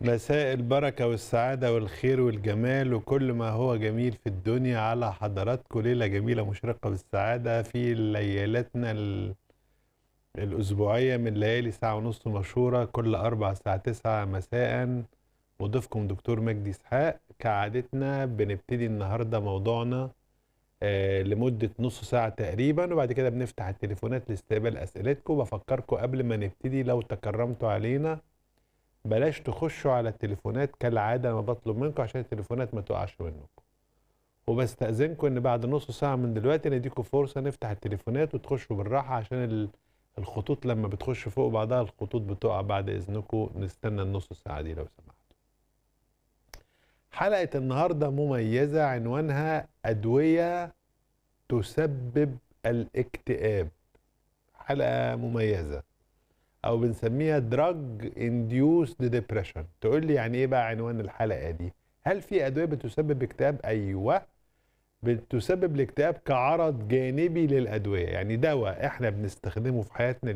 مساء البركة والسعادة والخير والجمال وكل ما هو جميل في الدنيا على حضراتكم ليلة جميلة مشرقة بالسعادة في ليالتنا ال- الأسبوعية من ليالي ساعة ونص مشهورة كل أربع الساعة تسعة مساء مضيفكم دكتور مجدي إسحاق كعادتنا بنبتدي النهاردة موضوعنا آه، لمدة نص ساعة تقريبا وبعد كده بنفتح التليفونات لاستقبال أسئلتكم بفكركم قبل ما نبتدي لو تكرمتوا علينا بلاش تخشوا على التليفونات كالعادة ما بطلب منكم عشان التليفونات ما تقعش منكم وبستأذنكم ان بعد نص ساعة من دلوقتي نديكم فرصة نفتح التليفونات وتخشوا بالراحة عشان ال- الخطوط لما بتخش فوق بعضها الخطوط بتقع بعد اذنكم نستنى النص ساعة دي لو سمحتوا حلقة النهاردة مميزة عنوانها أدوية تسبب الاكتئاب حلقة مميزة او بنسميها دراج انديوسد ديبريشن تقول لي يعني ايه بقى عنوان الحلقه دي هل في ادويه بتسبب اكتئاب ايوه بتسبب الاكتئاب كعرض جانبي للادويه يعني دواء احنا بنستخدمه في حياتنا